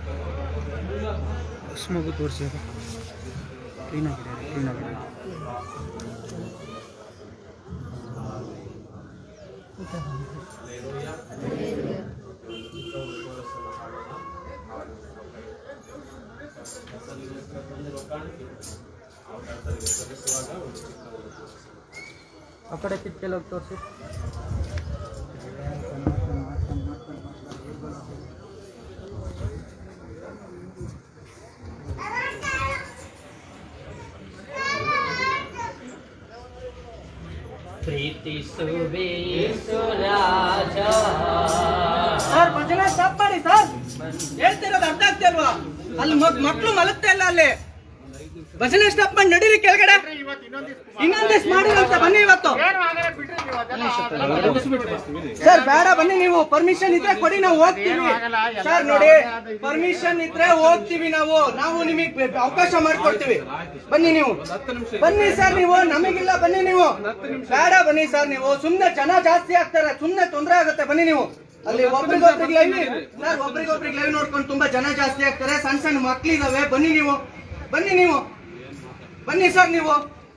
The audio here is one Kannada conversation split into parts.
ಹೊಸ ಮಗು ತೋರಿಸಿ ಕ್ಲೀನಾಗಿದೆ ಕ್ಲೀನಾಗಿದೆ ಆ ಕಡೆ ಕಿಟ್ಕೆಲ್ಲ ಹೋಗಿ ತೋರಿಸಿ ಪ್ರೀತಿಸುವೆ ಯೇಸುರಾಜ ಸರ್ ಭಜನೆ ಸ್ಟಾಪ್ ಮಾಡಿ ಸರ್ ಹೇಳ್ತಿರೋದು ಅರ್ಥ ಆಗ್ತಿಲ್ವಾ ಅಲ್ಲಿ ಮಕ್ಳು ಮಲಗ್ತಾ ಇಲ್ಲ ಅಲ್ಲಿ ಭಜನೆ ಸ್ಟಾಪ್ ಮಾಡಿ ನಡೀರಿ ಕೆಳಗಡೆ ಇನ್ನೊಂದಿಷ್ಟು ಮಾಡಿರಂತೆ ಬನ್ನಿ ಇವತ್ತು ಸರ್ ಬೇಡ ಬನ್ನಿ ನೀವು ಪರ್ಮಿಷನ್ ಇದ್ರೆ ಕೊಡಿ ನಾವು ಹೋಗ್ತೀವಿ ಸರ್ ನೋಡಿ ಪರ್ಮಿಷನ್ ಇದ್ರೆ ಹೋಗ್ತೀವಿ ನಾವು ನಾವು ನಿಮಗೆ ಅವಕಾಶ ಮಾಡ್ಕೊಡ್ತೀವಿ ಬನ್ನಿ ನೀವು ಬನ್ನಿ ಸರ್ ನೀವು ನಮಗಿಲ್ಲ ಬನ್ನಿ ನೀವು ಬೇಡ ಬನ್ನಿ ಸರ್ ನೀವು ಸುಮ್ನೆ ಜನ ಜಾಸ್ತಿ ಆಗ್ತಾರೆ ಸುಮ್ನೆ ತೊಂದರೆ ಆಗುತ್ತೆ ಬನ್ನಿ ನೀವು ಅಲ್ಲಿ ಒಬ್ರಿಗೊಬ್ರಿಗೆ ಲೈವ್ ಸರ್ ಒಬ್ರಿಗೊಬ್ರಿಗೆ ಲೈವ್ ನೋಡ್ಕೊಂಡು ತುಂಬಾ ಜನ ಜಾಸ್ತಿ ಆಗ್ತಾರೆ ಸಣ್ಣ ಸಣ್ಣ ಮಕ್ಳಿದಾವೆ ಬನ್ನಿ ನೀವು ಬನ್ನಿ ನೀವು ಬನ್ನಿ ಸರ್ ನೀವು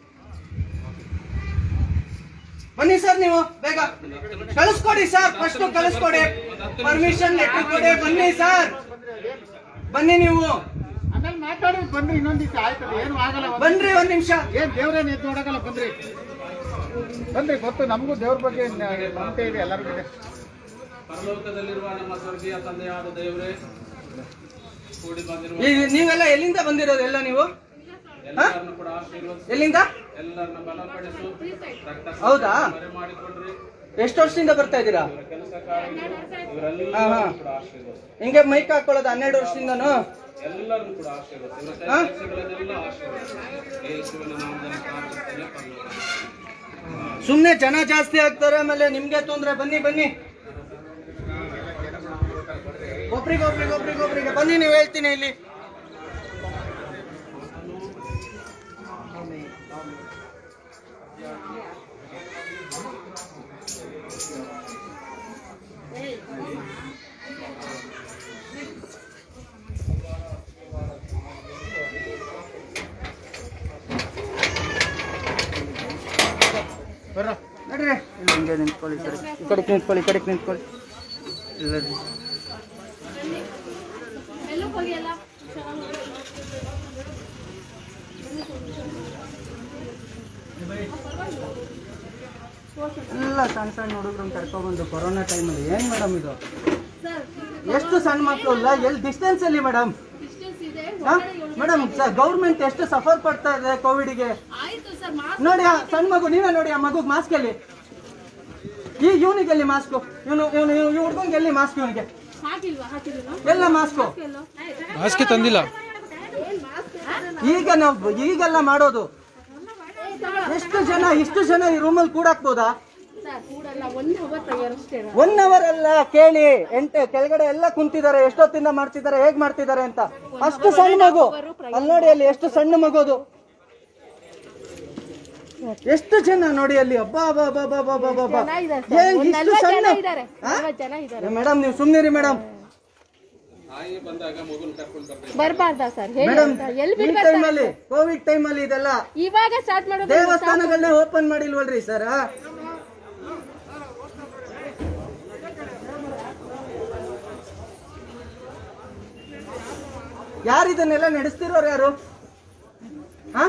ಬನ್ನಿ ಸರ್ ನೀವು ಬೇಗ ಕಳಿಸ್ಕೊಡಿ ಸರ್ ಫಸ್ಟ್ ಕಳಿಸ್ಕೊಡಿ ಪರ್ಮಿಷನ್ ಲೆಟರ್ ಕೊಡಿ ಬನ್ನಿ ಸರ್ ಬನ್ನಿ ನೀವು ಆಮೇಲೆ ಮಾತಾಡಿ ಬಂದ್ರಿ ಇನ್ನೊಂದಿತ್ತು ಆಯ್ತಲ್ಲ ಏನು ಆಗಲ್ಲ ಬನ್ರಿ ಒಂದ್ ನಿಮಿಷ ಏನ್ ದೇವ್ರೇನ್ ಎದ್ದು ನೋಡಕಲ್ಲ ಬಂದ್ರಿ ಬಂದ್ರಿ ಗೊತ್ತು ನಮಗೂ ದೇವ್ರ ಬಗ್ಗೆ ನ- ನಂಬಿಕೆ ಇದೆ ಎಲ್ಲರಿಗೂ ಇದೆ ಪರಲೋಕದಲ್ಲಿರುವ ನಮ್ಮ ಸ್ವರ್ಗೀಯ ತಂದೆಯಾದ ದೇವರೇ ಕೂಡಿ ಬಂದಿರುವ ಈ- ನೀವೆಲ್ಲ ಎಲ್ಲಿಂದ ಬಂದಿರೋದು ಎಲ್ಲ ನೀವು ಎಲ್ಲರನ್ನು ಕೂಡ ಆಶೀರ್ವದಿಸಿ ಎಲ್ಲಿಂದ ಎಲ್ಲರನ್ನ ಬಲಪಡಿಸು ರಕ್ತ ಹೌದಾ ಮರೆ ಮಾಡಿಕೊಂಡ್ರಿ ಎಷ್ಟು ವರ್ಷದಿಂದ ಬರ್ತಾ ಇದ್ದೀರಾ ಕೆಲಸ ಕಾರ್ಯಗಳು ಇವರೆಲ್ಲರೂ ಹಾ, ಹಾ. ಕೂಡ ಆಶೀರ್ವದಿಸಿ ಹಿಂಗೆ ಮೈಕ್ ಹಾಕೊಳ್ಳೋದು ಹನ್ನೆರಡು ವರ್ಷದಿಂದನು ಎಲ್ಲರನ್ನು ಕೂಡ ಆಶೀರ್ವದಿಸಿ ಇವರ ಹಾ? ಕೆಲಸಗಳನ್ನೆಲ್ಲ ಆಶೀರ್ವದಿಸಿ ಯೇಸುವಿನ ನಾಮದಲ್ಲಿ ಪ್ರಾರ್ಥಿಸ್ತೇನೆ ಪರಲೋಕ ಸುಮ್ನೆ ಜನ ಜಾಸ್ತಿ ಆಗ್ತಾರೆ ಆಮೇಲೆ ನಿಮ್ಗೆ ತೊಂದ್ರೆ ಬನ್ನಿ ಬನ್ನಿ ಒಬ್ರಿಗೆ ಒಬ್ರಿಗೆ ಒಬ್ರಿಗೆ ಒಬ್ರಿಗೆ ಬನ್ನಿ ನೀವು ಹೇಳ್ತೀನಿ ಇಲ್ಲಿ ಬರ್ರ ನಡ್ರಿ ಇಲ್ಲಿ ಹಿಂಗೆ ನಿಂತ್ಕೊಳ್ಳಿ ಸರಿ ಈ ಕಡೆಗೆ ನಿಂತ್ಕೊಳ್ಳಿ ಈ ಕಡೆಗೆ ನಿಂತ್ಕೊಳ್ಳಿ ಇಲ್ಲ ಎಲ್ಲೂ ಹೋಗಿಲ್ಲ ಎಲ್ಲ ಸಣ್ಣ ಸಣ್ಣ ಹುಡುಗರನ್ನ ಕರ್ಕೊಬಂದು ಕೊರೋನಾ ಟೈಮಲ್ಲಿ ಏನ್ ಮೇಡಮ್ ಇದು ಸರ್ ಎಷ್ಟು ಸಣ್ಣ ಮಕ್ಕಳು ಇಲ್ಲ ಎಲ್ಲಿ ಡಿಸ್ಟೆನ್ಸ್ ಅಲ್ಲಿ ಮೇಡಮ್ ಡಿಸ್ಟೆನ್ಸ್ ಇದೆ ಮೇಡಮ್ ಗೌರ್ಮೆಂಟ್ ಎಷ್ಟು ಸಫರ್ ಪಡ್ತಾ ಇದೆ ಕೋವಿಡ್ಗೆ ಆಯ್ತು ಸರ್ ಮಾಸ್ಕ್ ನೋಡಿ ಆ ಸಣ್ಣ ಮಗು ನೀವೇ ನೋಡಿ ಆ ಮಗುಗ್ ಮಾಸ್ಕ್ ಎಲ್ಲಿ ಈ ಇವನಿಗೆ ಎಲ್ಲಿ ಮಾಸ್ಕ್ ಇವನು ಇವನು ಈ ಹುಡ್ಗಂಗೆ ಎಲ್ಲಿ ಮಾಸ್ಕ್ ಇವನಿಗೆ ಹಾಕಿಲ್ವಾ ಹಾಕಿಲ್ವಾ ಎಲ್ಲ ಮಾಸ್ಕ್ ಎಲ್ಲೋ ಮಾಸ್ಕ್ ತಂದಿಲ್ಲ ಏನ್ ಮಾಸ್ಕ್ ಈಗ ನಾವು ಈಗೆಲ್ಲ ಮಾಡೋದು ಎಷ್ಟು ಜನ ಇಷ್ಟು ಜನ ಈ ರೂಮಲ್ಲಿ ಕೂಡಾಕ್ಬೋದಾ ಸರ್ ಕೂಡಲ್ಲ ಒನ್ ಅವರ್ ತೆಗಿಯೋರಷ್ಟೇ ಒನ್ ಅವರ್ ಅಲ್ಲ ಕೇಳಿ ಎಂಟು ಕೆಳಗಡೆ ಎಲ್ಲ ಕುಂತಿದ್ದಾರೆ ಎಷ್ಟೊತ್ತಿಂದ ಮಾಡ್ತಿದ್ದಾರೆ ಹೇಗ್ ಮಾಡ್ತಿದ್ದಾರೆ ಅಂತ ಅಷ್ಟು ಸಣ್ಣ ಮಗು ಅಲ್ಲಿ ನೋಡಿ ಅಲ್ಲಿ ಎಷ್ಟು ಸಣ್ಣ ಮಗೋದು ಎಷ್ಟು ಜನ ನೋಡಿ ಅಲ್ಲಿ ಅಬ್ಬಾ ಅಬ್ಬಾ ಅಬ್ಬಾ ಅಬ್ಬಾ ಅಬ್ಬಾ ಅಬ್ಬಾ ಅಬ್ಬಾ. ಜನ ಇದ್ದಾರೆ ಏನ್ ಸರ್ ಒಂದ್ ಇಷ್ಟು ನಲ್ವತ್ತು ಸಣ್ಣ ಜನ ಇದ್ದಾರೆ ನಲ್ವತ್ತು ಜನ ಇದ್ದಾರೆ ಮೇಡಮ್ ನೀವು ಸುಮ್ನಿರಿ ಮೇಡಮ್ ತಾಯಿ ಬಂದಾಗ ಮಗುನ ಕರ್ಕೊಂಡು ಬರ್ಬೇಕು ಬರ್ಬಾರ್ದಾ ಸರ್ ಹೇಳಿ ಮೇಡಮ್ ಅಂತ. ಎಲ್ಲಿ ಈ ಬಿಡ್ಬೇಕು ಟೈಮಲ್ಲಿ ಕೋವಿಡ್ ಟೈಮಲ್ಲಿ ಇದೆಲ್ಲ ಇವಾಗ ಸ್ಟಾರ್ಟ್ ಮಾಡೋದು ದೇವಸ್ಥಾನಗಳನ್ನ ಓಪನ್ ಮಾಡಿಲ್ವಲ್ರಿ ಸರ್ ಯಾರು ಇದನ್ನೆಲ್ಲ ನಡೆಸ್ತಿರೋರು ಯಾರು ಹಾ?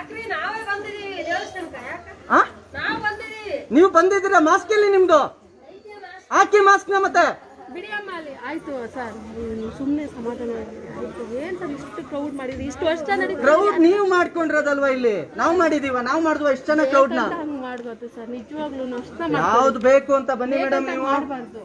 ಹಾ? ನೀವು ಬಂದಿದ್ದೀರಾ ಮಾಸ್ಕ್ ಎಲ್ಲಿ ನಿಮ್ದು ಹಾಕಿ ಮಾಸ್ಕ್ ನ ಮತ್ತೆ ಬಿಡಿ ಅಮ್ಮ ಅಲ್ಲಿ ಆಯ್ತು ಸರ್ ನೀವು ಸುಮ್ಮನೆ ಸಮಾಧಾನ ಆಗಿರಿ. ಆಯ್ತು ಏನ್ ಸರ್ ಇಷ್ಟು ಕ್ರೌಡ್ ಮಾಡಿದ್ರಿ ಇಷ್ಟು ವರ್ಷ ನಡೀತು ಕ್ರೌಡ್ ನೀವು ಮಾಡ್ಕೊಂಡಿರೋದಲ್ವಾ ಇಲ್ಲಿ ನಾವು ಮಾಡಿದೀವ ನಾವು ಮಾಡಿದ್ವ ಇಷ್ಟು ಜನ ಕ್ರೌಡ್ ನ ಹಂಗ್ ಮಾಡ್ಬಾರ್ದು ಸರ್ ನಿಜವಾಗ್ಲೂ ನಷ್ಟ ಯಾವ್ದು ಬೇಕು ಅಂತ ಬನ್ನಿ ಮೇಡಮ್ ನೀವು ಮಾಡಬಾರ್ದು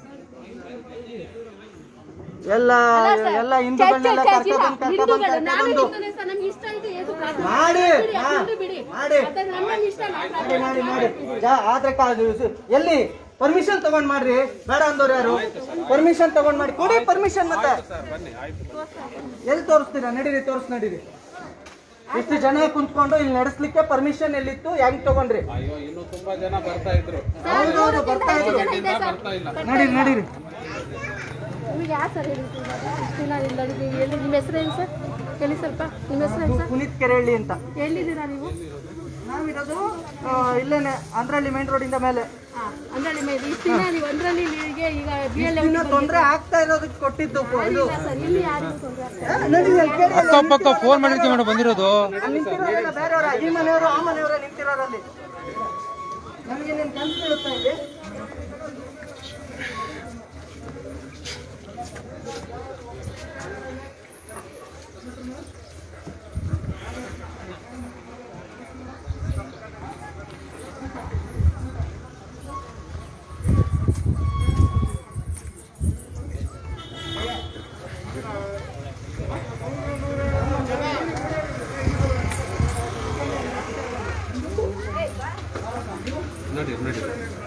ಎಲ್ಲ ಎಲ್ಲ ಹಿಂದೂಗಳನ್ನೆಲ್ಲ ಕರ್ಕೊಬಂದು ಕರ್ಕೊಬಂದು ಕರ್ಕೊಬಂದು ನಮ್ಗೆ ಇಷ್ಟ ಆಯ್ತು ಏಸು ಪ್ರಾರ್ಥನೆ ಮಾಡಿ ಬಿಡಿ, ಹಾ, ಅದು ಬಿಡಿ ಮಾಡಿ ಅದ್ರ ನಮ್ಗೆ ಇಷ್ಟ ಇಲ್ಲ. ಮಾಡಿ ಮಾಡಿ ಮಾಡಿ ಜಾ- ಆದ್ರೆ ಕಾದು ಎಲ್ಲಿ ಪರ್ಮಿಷನ್ ತಗೊಂಡ್ ಮಾಡ್ರಿ ಬೇಡ ಅಂದವ್ರು ಯಾರು ಪರ್ಮಿಷನ್ ತಗೊಂಡ್ ಮಾಡಿ ಕೊಡಿ ಪರ್ಮಿಷನ್ ಮತ್ತೆ ಎಲ್ಲಿ ತೋರಿಸ್ತೀರಾ ನಡೀರಿ ತೋರಿಸ್ ನಡೀರಿ ಇಷ್ಟು ಜನ ಕುಂತ್ಕೊಂಡು ಇಲ್ಲಿ ನಡೆಸ್ಲಿಕ್ಕೆ ಪರ್ಮಿಷನ್ ಎಲ್ಲಿತ್ತು ಹೆಂಗ್ ತಗೊಂಡ್ರಿ ಅಯ್ಯೋ ಇನ್ನು ತುಂಬಾ ಜನ ಬರ್ತಾ ಇದ್ರು ಹೌದೌದು ಬರ್ತಾ ಇದ್ರು ಕೋವಿಡ್ನಿಂದ ಬರ್ತಾ ಇಲ್ಲ ನಡೀರಿ ನಡೀರಿ ನಿಮಗೆ ಯಾವ ಸರ್ ಹೇಳಿದ್ದು ಇಷ್ಟು ದಿನ ಇಲ್ಲ ನೀವು ಎಲ್ಲಿ ನಿಮ್ಮ ಹೆಸರು ಏನು ಸರ್ ಹೇಳಿ ಸ್ವಲ್ಪ ನಿಮ್ಮ ಹೆಸರು ಏನು ಸರ್ ಪುನೀತ್ ಕೆರೆಹಳ್ಳಿ ಅಂತ ಎಲ್ಲಿದ್ದೀರಾ ನೀವು ನಾವಿರೋದು ಆ, ಇಲ್ಲೇನೆ ಅಂದ್ರಳ್ಳಿ ಮೈನ್ ರೋಡಿಂದ ಮೇಲೆ ಹಾಂ ಅಂದ್ರಲ್ಲಿ ಮೇಲೆ ಇಷ್ಟು ದಿನ ನೀವು ಅಂದ್ರಲ್ಲಿ ನಿಮಗೆ ಈಗ ಬಿ ಎಲ್ ಇನ್ನು ತೊಂದರೆ ಆಗ್ತಾ ಇರೋದಕ್ಕೆ ಕೊಟ್ಟಿದ್ದು ಪ- ಇದು ಸರ್ ಇಲ್ಲಿ ಯಾರಿಗೂ ತೊಂದರೆ ಆಗ್ತಾ ಆ, ನಡಿ, ಅಲ್ಲಿ ಕೇಳಿ ಅಲ್ಲಿ ಅಕ್ಕಪಕ್ಕ ಫೋನ್ ಮಾಡಿರ್ತೀವಿ ಮೇಡಮ್ ಬಂದಿರೋದು ಅಲ್ಲಿ ನಿಂತಿರೋರೆಲ್ಲ ಬೇರೆಯವರ ಈ ಮನೆಯವರು ಆ ಮನೆಯವರ ನಿಂತಿರೋರಲ್ಲಿ ನಮಗೆ ನಿನ್ ಕನ್ಸು ಇರುತ್ತಾ ಇಲ್ಲಿ ನೋಡಿ ನೋಡಿ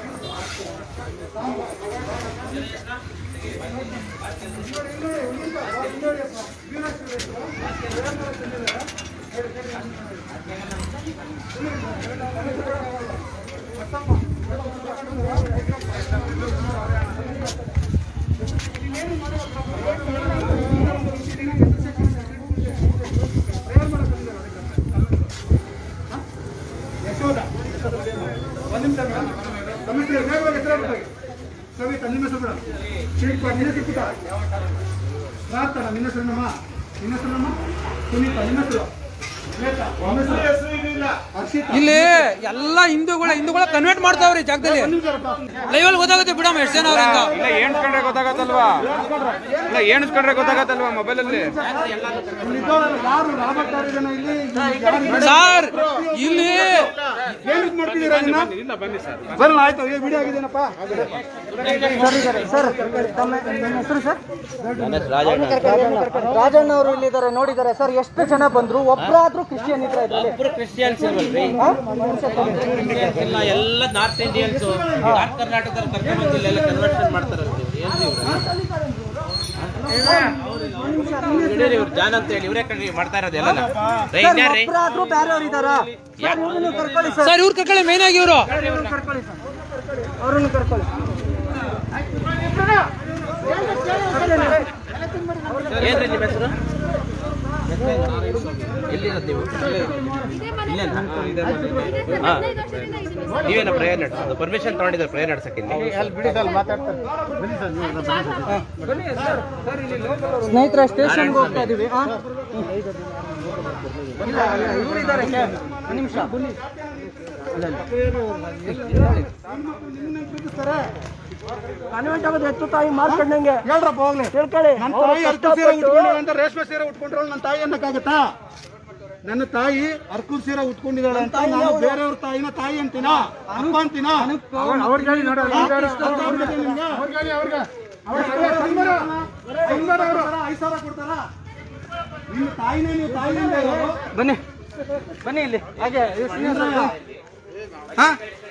ಯಶೋಧ ಒಂದು ನಿಮಿಷ ಮೇಡಮ್ ನಮ್ಮ ಹೆಸರು ವೇಗವಾಗಿ ಹೆಸರು ಹೇಳ್ತಾರೆ ಕವಿತಾ ನಿಮ್ಮ ಹೆಸರು ಮೇಡಮ್ ಶಿಲ್ಪ ನಿನ್ನ ಸಿಕ್ಕುತ್ತ ಪ್ರಾರ್ಥನಾ ನಿನ್ನ ಹೆಸರನ್ನಮ್ಮ ನಿನ್ನ ಹೆಸರನ್ನಮ್ಮ ಸುನೀತಾ ನಿನ್ನ ಹೆಸರು ಶ್ವೇತಾ ನಿಮ್ಮ ಹೆಸರು ಹರ್ಷಿತಾ ಇಲ್ಲಿ ಎಲ್ಲ ಹಿಂದೂಗಳ ಹಿಂದೂಗಳ ಕನ್ವರ್ಟ್ ಮಾಡ್ತಾವ್ರಿ ಜಾಗದಲ್ಲಿ ಒಂದು ನಿಮಿಷ ಇರಪ್ಪ. ಲೈವ್ ಅಲ್ಲಿ ಗೊತ್ತಾಗುತ್ತೆ ಬಿಡಮ್ಮ ಎಷ್ಟು ಜನ ಅವ್ರೆ ಅಂತ ಇಲ್ಲ ಎಣಿಸ್ಕೊಂಡ್ರೆ ಗೊತ್ತಾಗತ್ತಲ್ವಾ ಇಲ್ಲ ಎಣಿಸ್ಕೊಂಡ್ರೆ ಗೊತ್ತಾಗತ್ತಲ್ವಾ ಮೊಬೈಲ್ ಅಲ್ಲಿ ಇಲ್ಲಿ ಇದ್ದವ್ರಲ್ಲ ಯಾರು ರಾಬರ್ಟ್ ಜನ ಇಲ್ಲಿ ಯಾರು ಸರ್ ಇಲ್ಲಿ ಏನು ಇದ್ ಮಾಡ್ತಿದ್ದೀರಾ ಇದನ್ನ ಬರಲ್ಲ ಆಯ್ತು ಈಗ ವಿಡಿಯೋ ಆಗಿದೇನಪ್ಪ ಸರ್ ಇದ್ದಾರೆ ಸರ್ ತಮ್ಮ ನಿಮ್ಮ ಹೆಸರು ಸರ್ ರಾಜಣ್ಣ ಅವರು ಇಲ್ಲಿದ್ದಾರೆ ನೋಡಿದ್ದಾರೆ ಸರ್ ಎಷ್ಟು ಜನ ಬಂದ್ರು ಒಬ್ಬರಾದ್ರೂ ಕ್ರಿಶ್ಚಿಯನ್ ಇದ್ರ ಇದ್ರಲ್ಲಿ ಒಬ್ರು ಕ್ರಿಶ್ಚಿಯನ್ಸ್ ಇಲ್ವಲ್ರಿ ಹಾ? ಒಂದ್ ನಿಮಿಷ ತಗೊಳ್ಳಿ. ಇಲ್ಲ ಎಲ್ಲ ನಾರ್ತ್ ಇಂಡಿಯನ್ಸ್ ನಾರ್ತ್ ಕರ್ನಾಟಕದಲ್ಲಿ ಕರ್ಕೊಂಡು ಬಂದು ಇಲ್ಲೆಲ್ಲ ಕನ್ವರ್ಷನ್ ಮಾಡ್ತಾರಂತೆ ಏನ್ರಿ ಇವ್ರು ಇವ್ರು ಜಾನ್ ಅಂತ ಹೇಳಿ ಇವರೇ ಕಣ್ರಿ ಮಾಡ್ತಾ ಇರೋದು ಎಲ್ಲ ಸರ್ ಒಬ್ಬರಾದ್ರೂ ಬೇರೆಯವ್ರು ಇದಾರ ಸರ್ ಇವ್ರನ್ನು ಕರ್ಕೊಳ್ಳಿ ಸರ್ ಸರ್ ಇವ್ರ ಕರ್ಕೊಳ್ಳಿ ಮೇನ್ ಆಗಿ ಇವರು ಇವ್ರನ್ನು ಕರ್ಕೊಳ್ಳಿ ಸರ್ ಅವ್ರನ್ನು ಕರ್ಕೊಳ್ಳಿ ಏನ್ರಿ ನಿಮ್ಮ ಹೆಸರು ಎಲ್ಲಿರೋದು ನೀವು ಇಲ್ಲೇನಾ ಹಾ ನೀವೇನ ಪ್ರೇಯರ್ ನಡೆಸೋದು ಪರ್ಮಿಷನ್ ತಗೊಂಡಿದ್ರೆ ಪ್ರೇಯರ್ ನಡ್ಸಕ್ಕೆ ಇಲ್ಲಿ ಬಿಡಿ ಸರ್ ಮಾತಾಡ್ತಾರೆ ಬನ್ನಿ ಸರ್ ಸ್ನೇಹಿತರ ಸ್ಟೇಷನ್ಗೆ ಹೋಗ್ತಾ ಇದೀವಿ ಹಾ? ಇಲ್ಲ ಇಲ್ಲ ಇವರಿದ್ದಾರೆ ಒಂದು ನಿಮಿಷ ಕಾನ್ವೆಂಟ್ ಆಗೋದು ಹೆಚ್ಚು ತಾಯಿ ಮಾಡ್ಕೊಂಡಂಗೆ ಹೇಳ್ರಪ್ಪ ಹೋಗ್ಲಿ ತಿಳ್ಕೊಳ್ಳಿ ನನ್ನ ಅವ್ರು ತಾಯಿ ಅರ್ಕು ಸೀರೆ ಉಟ್ಕೊಂಡಿದ್ದಾಳೆ ಅಂತ ರೇಷ್ಮೆ ಸೀರೆ ಉಟ್ಕೊಂಡ್ರೆ ನನ್ನ ತಾಯಿ ಅನ್ನಕ್ಕಾಗತ್ತಾ ನನ್ನ ತಾಯಿ ಅರ್ಕು ಸೀರೆ ಉಟ್ಕೊಂಡಿದ್ದಾಳೆ ಅಂತ ನಾನು ಬೇರೆಯವ್ರ ತಾಯಿನ ತಾಯಿ ಅಂತೀನ ಅಪ್ಪ ಅಂತೀನ ಅವ್ರಿಗೆ ಹೇಳಿ ನೋಡ ಅವ್ರಿಗೆ ಹೇಳಿ ಅವ್ರಿಗೆ ಐದು ಸಾವಿರ ಕೊಡ್ತಾರ ನಿಮ್ಮ ತಾಯಿನೇ ನೀವು ತಾಯಿ ಬನ್ನಿ ಬನ್ನಿ ಇಲ್ಲಿ ಹಾಗೆ ಇವ್ರು senior ಸರ್. ಹಾ